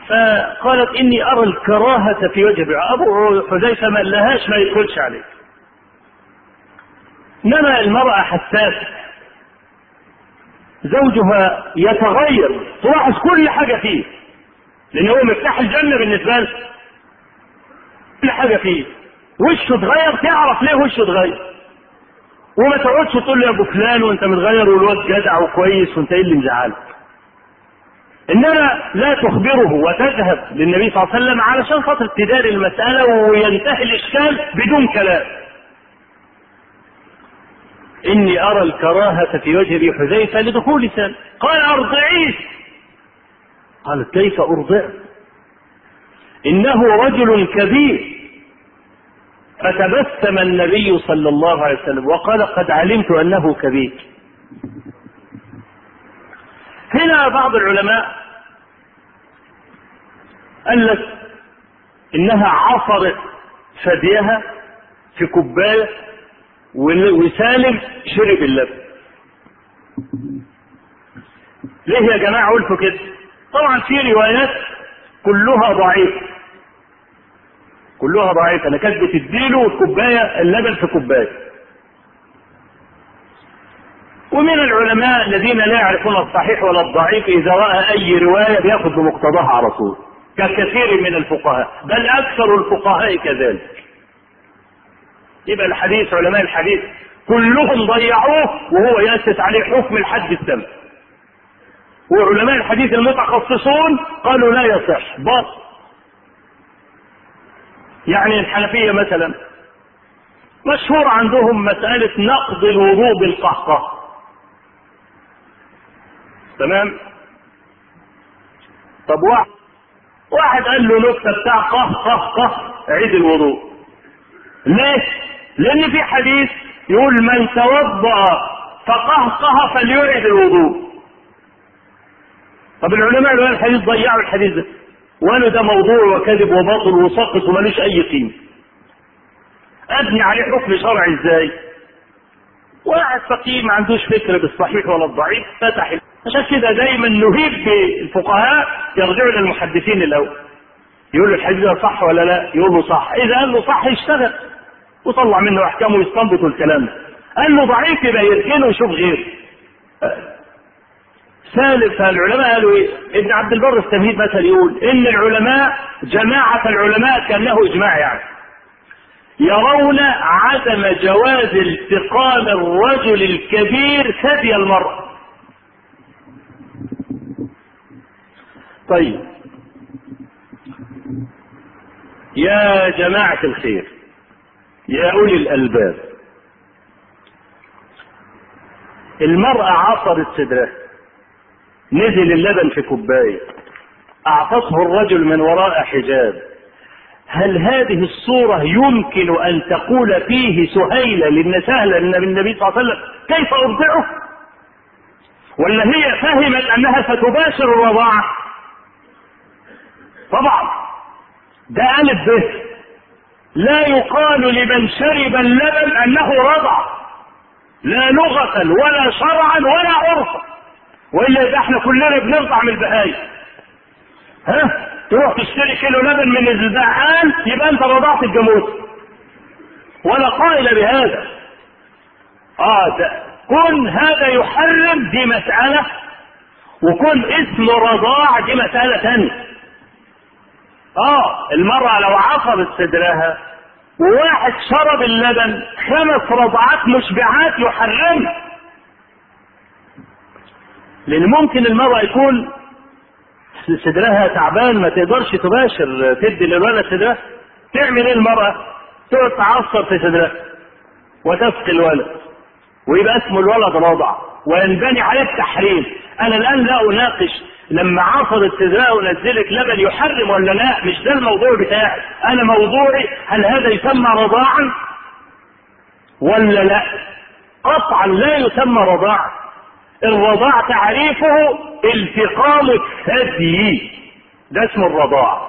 فقالت إني أرى الكراهة في وجه أبو حذيفة ما لهاش ما يدخلش عليه إنما المرأة حساسة زوجها يتغير تلاحظ كل حاجة فيه لأن هو مفتاح الجنة بالنسبة له كل حاجة فيه وشه اتغير تعرف ليه وشه اتغير وما تقعدش تقول له يا ابو فلان وانت متغير والواد جدع وكويس وانت ايه اللي مزعلك انما لا تخبره وتذهب للنبي صلى الله عليه وسلم علشان خاطر تداري المساله وينتهي الاشكال بدون كلام اني ارى الكراهه في وجه ابي حذيفه لدخول سال قال ارضعيه قالت كيف ارضعه انه رجل كبير فتبسم النبي صلى الله عليه وسلم وقال قد علمت انه كبير هنا بعض العلماء قال لك انها عصرت ثديها في كوبايه وسالم شرب اللبن ليه يا جماعه قلتوا كده طبعا في روايات كلها ضعيفه كلها ضعيفه انا كانت بتديله الكوبايه اللبن في كوبايه ومن العلماء الذين لا يعرفون الصحيح ولا الضعيف اذا راى اي روايه بياخذ بمقتضاها على طول ككثير من الفقهاء بل اكثر الفقهاء كذلك يبقى الحديث علماء الحديث كلهم ضيعوه وهو يأسس عليه حكم الحد السبب وعلماء الحديث المتخصصون قالوا لا يصح بس يعني الحنفية مثلا مشهور عندهم مسألة نقض الوضوء بالقهقه تمام طب واحد واحد قال له نكته بتاع قه قه قه عيد الوضوء ليه لان في حديث يقول من توضا فقهقه فليعد الوضوء طب العلماء اللي الحديث ضيعوا الحديث ده وقالوا ده موضوع وكذب وباطل وسقط ومالوش اي قيمه ابني عليه حكم شرعي ازاي واحد فقيه ما عندوش فكر بالصحيح ولا الضعيف فتح عشان كده دايما نهيب بالفقهاء يرجعوا الى المحدثين الاول يقول له الحديث ده صح ولا لا يقول له صح اذا قال له صح يشتغل وطلع منه احكام ويستنبط الكلام ده قال له ضعيف يبقى يركنه ويشوف غيره ثالث العلماء قالوا ايه؟ ابن عبد البر التمهيد مثلا يقول ان العلماء جماعة العلماء كانه اجماع يعني يرون عدم جواز التقام الرجل الكبير ثدي المرأة طيب يا جماعة الخير يا أولي الألباب المرأة عصرت صدرها نزل اللبن في كوباية أعطته الرجل من وراء حجاب هل هذه الصورة يمكن أن تقول فيه سهيلة لأن سهلة أن النبي صلى الله عليه وسلم كيف أرضعه ولا هي فهمت أنها ستباشر الرضاعة طبعا ده ألف به لا يقال لمن شرب اللبن أنه رضع لا لغة ولا شرعا ولا عرفا وإلا يبقى احنا كلنا بنرضع من البهايم ها تروح تشتري كيلو لبن من الزعان يبقى انت رضعت الجاموس ولا قائل بهذا اه ده كن هذا يحرم دي مسألة وكن اسم رضاع دي مسألة ثانية اه المرأة لو عصبت صدرها وواحد شرب اللبن خمس رضعات مشبعات يحرم لان ممكن المرأة يكون صدرها تعبان ما تقدرش تباشر تدي للولد صدرها تعمل ايه المرأة تقعد تعصر في صدرها وتسقي الولد ويبقى اسمه الولد رضع وينبني عليه التحريم انا الان لا اناقش لما عصرت صدرها ونزلت لبن يحرم ولا لا مش ده الموضوع بتاعي انا موضوعي هل هذا يسمى رضاعا ولا لا قطعا لا يسمى رضاعا الرضاع تعريفه التقام الثدي ده اسم الرضاع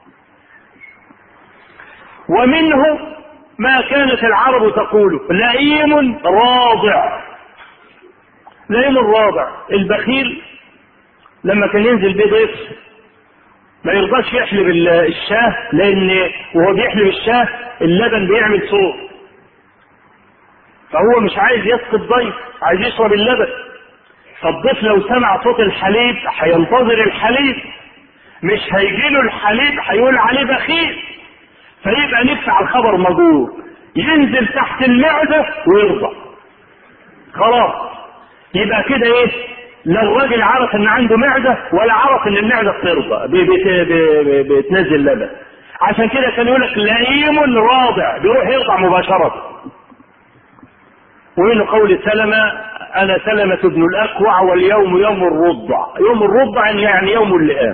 ومنه ما كانت العرب تقوله لئيم راضع لئيم الراضع البخيل لما كان ينزل بيه ضيف ما يرضاش يحلب ال- الشاه لان وهو بيحلب الشاه اللبن بيعمل صوت فهو مش عايز يسقي الضيف عايز يشرب اللبن فالضيف لو سمع صوت الحليب هينتظر الحليب مش هيجيله الحليب هيقول عليه بخيل فيبقى ندفع الخبر مجور ينزل تحت المعدة ويرضع خلاص يبقى كده ايه لا الراجل عرف ان عنده معدة ولا عرف ان المعدة بترضى ب- بت- ب- ب- بتنزل لبن عشان كده كان يقول لك لئيم راضع بيروح يرضع مباشرة ومن قول سلمة انا سلمة بن الاكوع واليوم يوم الرضع يوم الرضع يعني يوم اللئام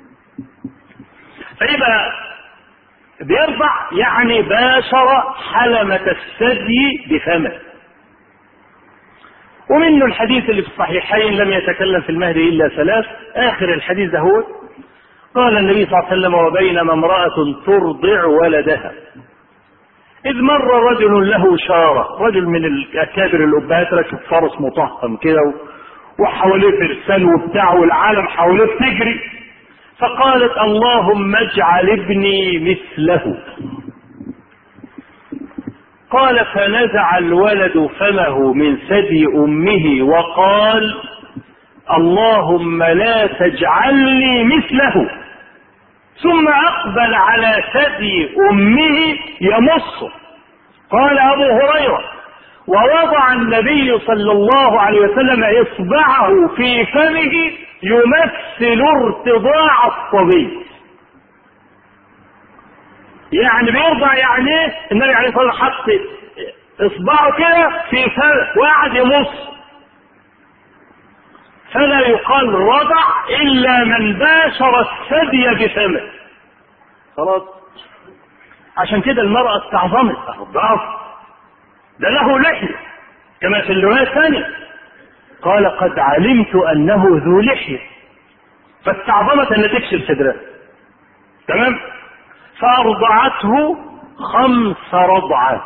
فيبقى بيرضع يعني باشر حلمة الثدي بفمه ومنه الحديث اللي في الصحيحين لم يتكلم في المهد الا ثلاث اخر الحديث ده هو قال النبي صلى الله عليه وسلم وبينما امرأة ترضع ولدها إذ مر رجل له شارة رجل من الأكابر الأبهات راكب فرس مطهم كده وحواليه فرسان وبتاع والعالم حواليه بتجري فقالت اللهم اجعل ابني مثله قال فنزع الولد فمه من ثدي امه وقال اللهم لا تجعلني مثله ثم اقبل على ثدي امه يمصه قال ابو هريره ووضع النبي صلى الله عليه وسلم اصبعه في فمه يمثل ارتضاع الصبي يعني بيرضع يعني ايه النبي عليه الصلاه والسلام حط اصبعه كده في فمه وقعد يمص فلا يقال رضع الا من باشر الثدي بفمه خلاص عشان كده المرأة استعظمت ضعف ده له لحية كما في الرواية الثانية قال قد علمت انه ذو لحية فاستعظمت ان تكشف صدرها تمام فارضعته خمس رضعات